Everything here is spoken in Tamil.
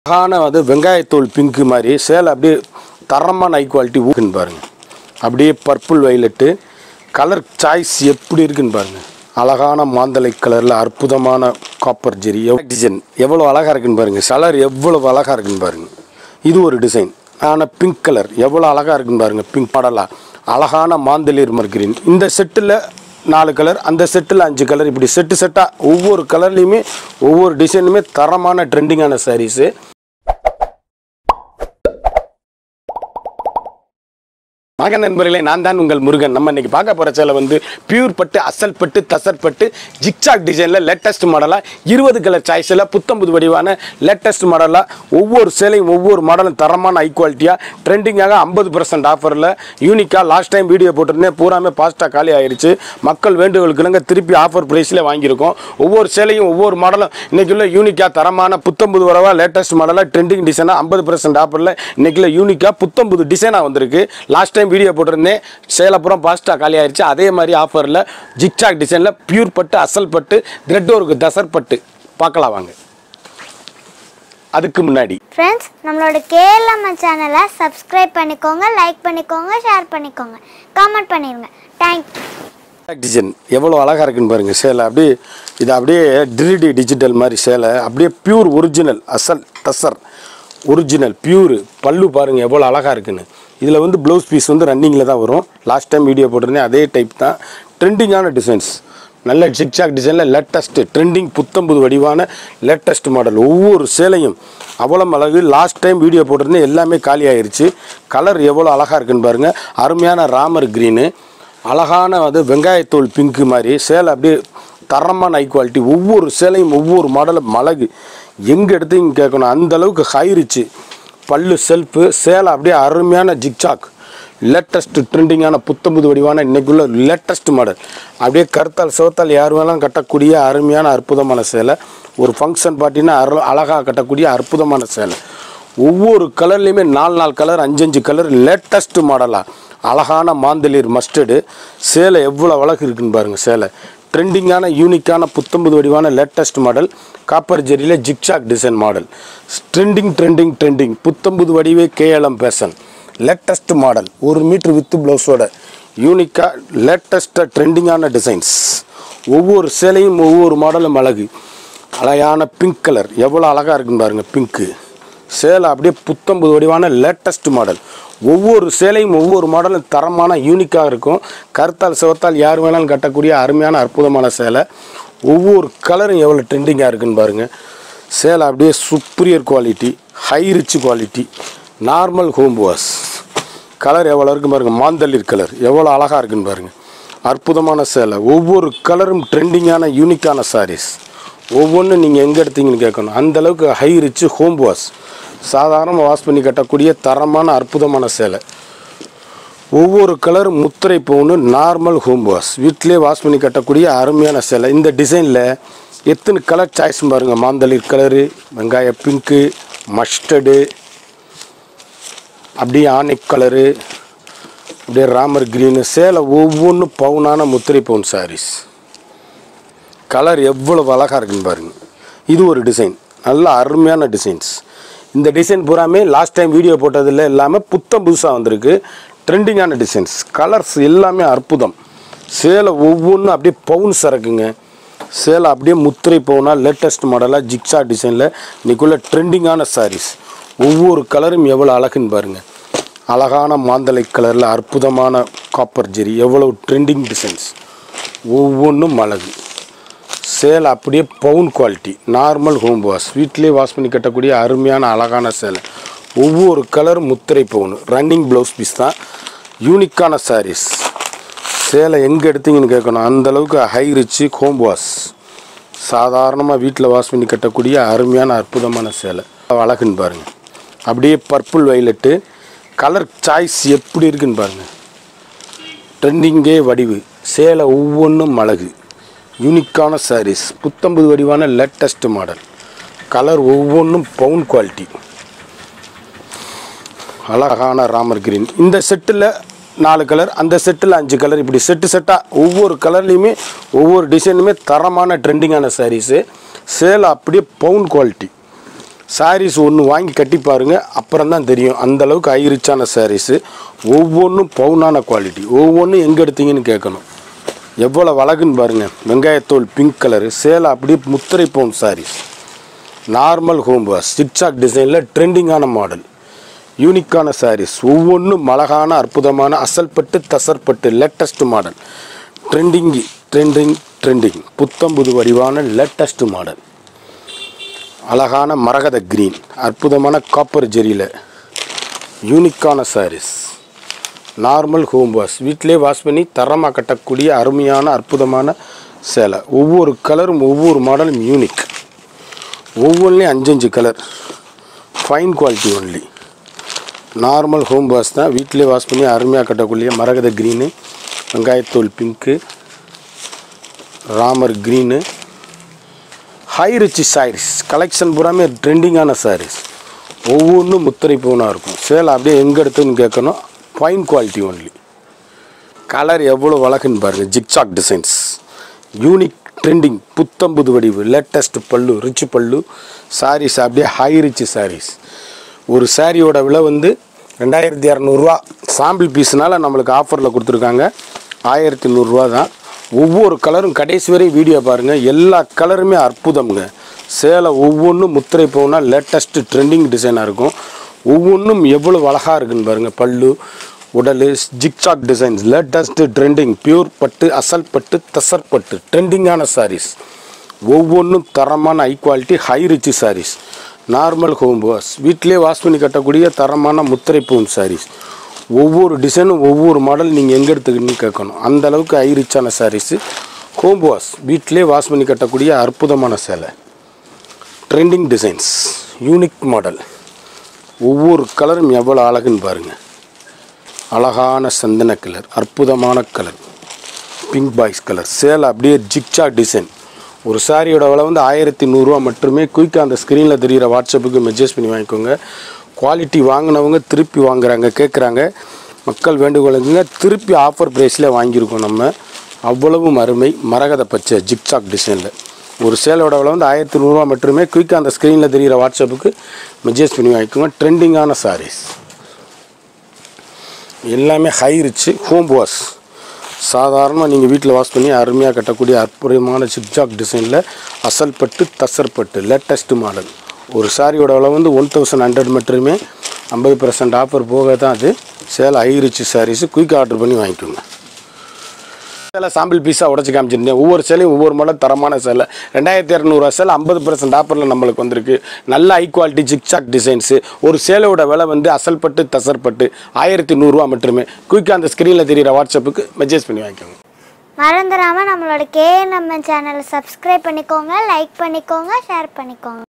அழகான அது வெங்காயத்தோல் பிங்க்கு மாதிரி சேலை அப்படியே தரமான ஹை குவாலிட்டி ஊக்குன்னு பாருங்க அப்படியே பர்பிள் வைலட்டு கலர் சாய்ஸ் எப்படி இருக்குன்னு பாருங்க அழகான மாந்தலை கலரில் அற்புதமான காப்பர் ஜெரி டிசைன் எவ்வளோ அழகாக இருக்குன்னு பாருங்க கலர் எவ்வளவு அழகாக இருக்குன்னு பாருங்க இது ஒரு டிசைன் ஆனால் பிங்க் கலர் எவ்வளோ அழகாக இருக்குன்னு பாருங்க பிங்க் மாடலாக அழகான மாந்தளிர் மர்கிரீன் இந்த செட்டில் நாலு கலர் அந்த செட்டில் அஞ்சு கலர் இப்படி செட்டு செட்டாக ஒவ்வொரு கலர்லேயுமே ஒவ்வொரு டிசைனுமே தரமான ட்ரெண்டிங்கான சாரீஸு வணக்க நண்பர்களே நான் தான் உங்கள் முருகன் நம்ம இன்னைக்கு பார்க்க போகிற சேலை வந்து பியூர் பட்டு அசல் பட்டு தசர் பட்டு ஜிக்சாக் டிசைனில் லேட்டஸ்ட் மாடலாக இருபது கலர் சாய்ஸில் புத்தம்புது வடிவான லேட்டஸ்ட் மாடலாக ஒவ்வொரு சேலையும் ஒவ்வொரு மாடலும் தரமான ஹை குவாலிட்டியாக ட்ரெண்டிங்காக ஐம்பது பர்சன்ட் ஆஃபரில் யூனிக்காக லாஸ்ட் டைம் வீடியோ போட்டிருந்தேன் பூராமே பாஸ்ட்டாக காலி ஆயிடுச்சு மக்கள் வேண்டுகோளுக்குலங்க திருப்பி ஆஃபர் ப்ரைஸில் வாங்கியிருக்கோம் ஒவ்வொரு சேலையும் ஒவ்வொரு மாடலும் இன்னைக்குள்ள யூனிக்காக தரமான புத்தம்புது வரவா லேட்டஸ்ட் மாடலாக ட்ரெண்டிங் டிசைனாக ஐம்பது பர்சன்ட் ஆஃபரில் இன்னைக்குள்ள யூனிக்காக புத்தம்புது டிசைனாக வந்திருக்கு லாஸ்ட் டைம் வீடியோ போட்டிருந்தேன் சேலப்புறம் பாஸ்ட்டாக காலி ஆயிடுச்சு அதே மாதிரி ஆஃபரில் ஜிக்சாக் டிசைனில் பியூர் பட்டு அசல் பட்டு த்ரெட் ஒர்க்கு தசர் பட்டு பார்க்கலாம் வாங்க அதுக்கு முன்னாடி ஃப்ரெண்ட்ஸ் நம்மளோட கேஎல்எம் சேனலை சப்ஸ்கிரைப் பண்ணிக்கோங்க லைக் பண்ணிக்கோங்க ஷேர் பண்ணிக்கோங்க காமெண்ட் பண்ணிடுங்க தேங்க்யூ டிசைன் எவ்வளோ அழகாக இருக்குன்னு பாருங்கள் சேலை அப்படியே இது அப்படியே த்ரீடி டிஜிட்டல் மாதிரி சேலை அப்படியே பியூர் ஒரிஜினல் அசல் தசர் ஒரிஜினல் பியூர் பல்லு பாருங்கள் எவ்வளோ அழகாக இருக்குன்னு இதில் வந்து ப்ளவுஸ் பீஸ் வந்து ரன்னிங்கில் தான் வரும் லாஸ்ட் டைம் வீடியோ போட்டிருந்தேன் அதே டைப் தான் ட்ரெண்டிங்கான டிசைன்ஸ் நல்ல ஜிக்ஜாக் டிசைனில் லேட்டஸ்ட்டு ட்ரெண்டிங் புத்தம்புது வடிவான லேட்டஸ்ட் மாடல் ஒவ்வொரு சேலையும் அவ்வளோ அழகு லாஸ்ட் டைம் வீடியோ போட்டிருந்தேன் எல்லாமே காலி ஆயிருச்சு கலர் எவ்வளோ அழகாக இருக்குன்னு பாருங்கள் அருமையான ராமர் க்ரீனு அழகான அது வெங்காயத்தோல் பிங்க்கு மாதிரி சேலை அப்படியே தரமான ஹை குவாலிட்டி ஒவ்வொரு சேலையும் ஒவ்வொரு மாடலும் மழகு எங்கே எடுத்து இங்கே கேட்கணும் அந்த அளவுக்கு ஹைரிச்சு பல்லு செல்ஃபு சேலை அப்படியே அருமையான ஜிக்சாக் லேட்டஸ்ட் ட்ரெண்டிங்கான புத்தம்புது வடிவான இன்னைக்குள்ள லேட்டஸ்ட் மாடல் அப்படியே கருத்தால் சிவத்தால் யார் வேணாலும் கட்டக்கூடிய அருமையான அற்புதமான சேலை ஒரு ஃபங்க்ஷன் பார்ட்டினா அரு அழகாக கட்டக்கூடிய அற்புதமான சேலை ஒவ்வொரு கலர்லேயுமே நாலு நாலு கலர் அஞ்சஞ்சு கலர் லேட்டஸ்ட் மாடலாக அழகான மாந்தளிர் மஸ்டர்டு சேலை எவ்வளோ அழகு இருக்குன்னு பாருங்கள் சேலை ட்ரெண்டிங்கான யூனிக்கான புத்தம்புது வடிவான லேட்டஸ்ட் மாடல் காப்பர் ஜெரியில் zigzag design model trending trending trending புத்தம்புது வடிவே கேஎல்எம் பேசன் லேட்டஸ்ட் மாடல் ஒரு மீட்ரு வித்து ப்ளவுஸோட யூனிக்காக லேட்டஸ்ட்டாக ட்ரெண்டிங்கான டிசைன்ஸ் ஒவ்வொரு சேலையும் ஒவ்வொரு மாடலும் அழகு அழகான பிங்க் கலர் எவ்வளோ அழகாக இருக்குன்னு பாருங்கள் பிங்க்கு சேலை அப்படியே புத்தம்புது வடிவான லேட்டஸ்ட் மாடல் ஒவ்வொரு சேலையும் ஒவ்வொரு மாடலும் தரமான யூனிக்காக இருக்கும் கருத்தால் சிவத்தால் யார் வேணாலும் கட்டக்கூடிய அருமையான அற்புதமான சேலை ஒவ்வொரு கலரும் எவ்வளோ ட்ரெண்டிங்காக இருக்குன்னு பாருங்கள் சேலை அப்படியே superior quality high rich quality normal home wash colour எவ்வளோ இருக்கு பாருங்கள் மாந்தளிர் கலர் எவ்வளோ அழகாக இருக்குன்னு பாருங்கள் அற்புதமான சேலை ஒவ்வொரு கலரும் ட்ரெண்டிங்கான யூனிக்கான சாரீஸ் ஒவ்வொன்றும் நீங்கள் எங்கே எடுத்தீங்கன்னு கேட்கணும் அந்த அளவுக்கு ஹை ரிச் ஹோம் வாஷ் சாதாரணமாக வாஷ் பண்ணி கட்டக்கூடிய தரமான அற்புதமான சேலை ஒவ்வொரு கலர் முத்திரை பவுனு நார்மல் ஹோம் வாஷ் வீட்டிலே வாஷ் பண்ணி கட்டக்கூடிய அருமையான சேலை இந்த டிசைனில் எத்தனை கலர் சாய்ஸ் பாருங்கள் மாந்தளிர் கலரு வெங்காய பிங்க்கு மஸ்டர்டு அப்படியே ஆனிக் கலரு அப்படியே ராமர் க்ரீனு சேலை ஒவ்வொன்றும் பவுனான முத்திரை பவுன் சாரீஸ் கலர் எவ்வளவு அழகாக இருக்குன்னு பாருங்க இது ஒரு டிசைன் நல்ல அருமையான டிசைன்ஸ் இந்த டிசைன் பூராமே லாஸ்ட் டைம் வீடியோ போட்டதில் இல்லாமல் புத்தம் புதுசாக வந்திருக்கு ட்ரெண்டிங்கான டிசைன்ஸ் கலர்ஸ் எல்லாமே அற்புதம் சேலை ஒவ்வொன்றும் அப்படியே பவுன் சரக்குங்க சேலை அப்படியே முத்திரை பவுனா லேட்டஸ்ட் மாடலாக ஜிக்ஸா டிசைனில் இன்னைக்குள்ள ட்ரெண்டிங்கான சாரீஸ் ஒவ்வொரு கலரும் எவ்வளோ அழகுன்னு பாருங்கள் அழகான மாந்தலை கலரில் அற்புதமான காப்பர் ஜெரி எவ்வளோ ட்ரெண்டிங் டிசைன்ஸ் ஒவ்வொன்றும் அழகு சேலை அப்படியே பவுன் குவாலிட்டி நார்மல் ஹோம் வாஷ் வீட்டிலே வாஷ் பண்ணி கட்டக்கூடிய அருமையான அழகான சேலை ஒவ்வொரு கலர் முத்திரை பவுன் ரன்னிங் ப்ளவுஸ் பீஸ் தான் யூனிக்கான சாரீஸ் சேலை எங்கே எடுத்தீங்கன்னு கேட்கணும் அந்த அளவுக்கு ஹை ரிச்சு ஹோம் வாஷ் சாதாரணமாக வீட்டில் வாஷ் பண்ணி கட்டக்கூடிய அருமையான அற்புதமான சேலை அழகுன்னு பாருங்கள் அப்படியே பர்பிள் வைலட்டு கலர் சாய்ஸ் எப்படி இருக்குன்னு பாருங்கள் ட்ரெண்டிங்கே வடிவு சேலை ஒவ்வொன்றும் அழகு யூனிக்கான சாரீஸ் புத்தம்பது வடிவான லேட்டஸ்ட் மாடல் கலர் ஒவ்வொன்றும் பவுன் குவாலிட்டி அழகான ராமர் கிரீன் இந்த செட்டில் நாலு கலர் அந்த செட்டில் அஞ்சு கலர் இப்படி செட்டு செட்டாக ஒவ்வொரு கலர்லேயுமே ஒவ்வொரு டிசைனுமே தரமான ட்ரெண்டிங்கான சாரீஸு சேலை அப்படியே பவுன் குவாலிட்டி சாரீஸ் ஒன்று வாங்கி கட்டி பாருங்க அப்புறம் தான் தெரியும் அந்த அளவுக்கு ஹை ரிச்சான சாரீஸு ஒவ்வொன்றும் பவுனான குவாலிட்டி ஒவ்வொன்றும் எங்கே எடுத்தீங்கன்னு கேட்கணும் எவ்வளோ அழகுன்னு பாருங்க வெங்காயத்தோல் பிங்க் கலரு சேலை அப்படியே முத்திரை பவுன் sarees normal home wash zigzag டிசைனில் ட்ரெண்டிங்கான மாடல் யூனிக்கான சாரீஸ் ஒவ்வொன்றும் அழகான அற்புதமான அசல்பட்டு தசர்பட்டு latest model trending trending trending புத்தம்புது வடிவான லேட்டஸ்ட் மாடல் அழகான மரகத கிரீன் அற்புதமான காப்பர் ஜெரியில் யூனிக்கான சாரீஸ் நார்மல் ஹோம் வாஷ் வீட்டிலே வாஷ் பண்ணி தரமாக கட்டக்கூடிய அருமையான அற்புதமான சேலை ஒவ்வொரு கலரும் ஒவ்வொரு மாடலும் யூனிக் ஒவ்வொன்றிலையும் அஞ்சஞ்சு colour fine quality only normal home wash தான் வீட்டிலே வாஷ் பண்ணி அருமையாக கட்டக்கூடிய மரகத க்ரீனு வெங்காயத்தோல் pink Ramar green high rich sarees collection பூராமே ட்ரெண்டிங்கான சாரீஸ் ஒவ்வொன்றும் முத்திரை பூனாக இருக்கும் சேலை அப்படியே எங்கே எடுத்துன்னு கேட்கணும் ஃபைன் குவாலிட்டி ஒன்லி கலர் எவ்வளோ அழகுன்னு பாருங்கள் ஜிக்சாக் டிசைன்ஸ் யூனிக் ட்ரெண்டிங் புத்தம்புது வடிவு லேட்டஸ்ட் பல்லு ரிச் பல்லு சாரீஸ் அப்படியே ஹை ரிச் சாரீஸ் ஒரு சாரியோட விலை வந்து ரெண்டாயிரத்தி இரநூறுவா சாம்பிள் பீஸ்னால நம்மளுக்கு ஆஃபரில் கொடுத்துருக்காங்க ஆயிரத்தி நூறுரூவா தான் ஒவ்வொரு கலரும் கடைசி வரையும் வீடியோ பாருங்கள் எல்லா கலருமே அற்புதம்ங்க சேலை ஒவ்வொன்றும் முத்திரை போனால் லேட்டஸ்ட் ட்ரெண்டிங் டிசைனாக இருக்கும் ஒவ்வொன்றும் எவ்வளோ அழகாக இருக்குன்னு பாருங்கள் பல்லு உடல் zigzag designs latest trending pure பட்டு அசல் பட்டு தசர் பட்டு ட்ரெண்டிங்கான சாரீஸ் ஒவ்வொன்றும் தரமான high quality high rich sarees normal home wash வீட்டிலே வாஷ் பண்ணி கட்டக்கூடிய தரமான முத்திரை பூன் சாரீஸ் ஒவ்வொரு டிசைனும் ஒவ்வொரு மாடல் நீங்கள் எங்கே எடுத்துக்கின்னு கேட்கணும் அந்த அளவுக்கு ஹை ரிச்சான சாரீஸு ஹோம் வாஷ் வீட்டிலே வாஷ் பண்ணி கட்டக்கூடிய அற்புதமான சேலை ட்ரெண்டிங் டிசைன்ஸ் யூனிக் மாடல் ஒவ்வொரு கலரும் எவ்வளோ அழகுன்னு பாருங்கள் அழகான சந்தன கலர் அற்புதமான கலர் பிங்க் பாய்ஸ் கலர் சேலை அப்படியே ஜிக்சா டிசைன் ஒரு சாரியோட விலை வந்து ஆயிரத்தி நூறுரூவா மட்டுமே குயிக்காக அந்த ஸ்க்ரீனில் தெரிகிற வாட்ஸ்அப்புக்கு மெசேஜ் பண்ணி வாங்கிக்கோங்க குவாலிட்டி வாங்கினவங்க திருப்பி வாங்குறாங்க கேட்குறாங்க மக்கள் வேண்டுகோளுங்க திருப்பி ஆஃபர் ப்ரைஸில் வாங்கியிருக்கோம் நம்ம அவ்வளவும் அருமை மரகத பச்சை ஜிக்சாக் டிசைனில் ஒரு சேலோட விலை வந்து ஆயிரத்தி நூறுரூவா மட்டுமே குயிக்காக அந்த ஸ்க்ரீனில் தெரிகிற வாட்ஸ்அப்புக்கு மெசேஜ் பண்ணி வாங்கிக்கோங்க ட்ரெண்டிங்கான சாரீஸ் எல்லாமே ஹை ரிச்சு ஹோம் வாஷ் சாதாரணமாக நீங்கள் வீட்டில் வாஷ் பண்ணி அருமையாக கட்டக்கூடிய அற்புதமான சிக்ஜாக் டிசைனில் அசல் பட்டு தசர் பட்டு லேட்டஸ்ட் மாடல் ஒரு சாரியோட விலை வந்து ஒன் தௌசண்ட் ஹண்ட்ரட் மட்டுமே ஐம்பது பர்சன்ட் ஆஃபர் போக தான் அது சேலை high rich sarees quick order பண்ணி வாங்கிக்கோங்க சேலை சாம்பிள் பீஸாக உடச்சி காமிச்சிருந்தேன் ஒவ்வொரு சேலையும் ஒவ்வொரு மாடல் தரமான சேலை ரெண்டாயிரத்தி இரநூறுவா சேலை ஐம்பது பர்சன்ட் ஆஃபரில் நம்மளுக்கு வந்திருக்கு நல்ல ஹை குவாலிட்டி ஜிக்சாக் டிசைன்ஸு ஒரு சேலையோட விலை வந்து அசல்பட்டு தசர்பட்டு ஆயிரத்தி நூறுரூவா மட்டுமே குயிக்காக அந்த ஸ்க்ரீனில் தெரியிற வாட்ஸ்அப்புக்கு மெசேஜ் பண்ணி வாங்கிக்கோங்க மறந்துடாமல் நம்மளோட கேஎன்எம்என் சேனலை சப்ஸ்கிரைப் பண்ணிக்கோங்க லைக் பண்ணிக்கோங்க ஷேர் பண்ணிக்கோங்க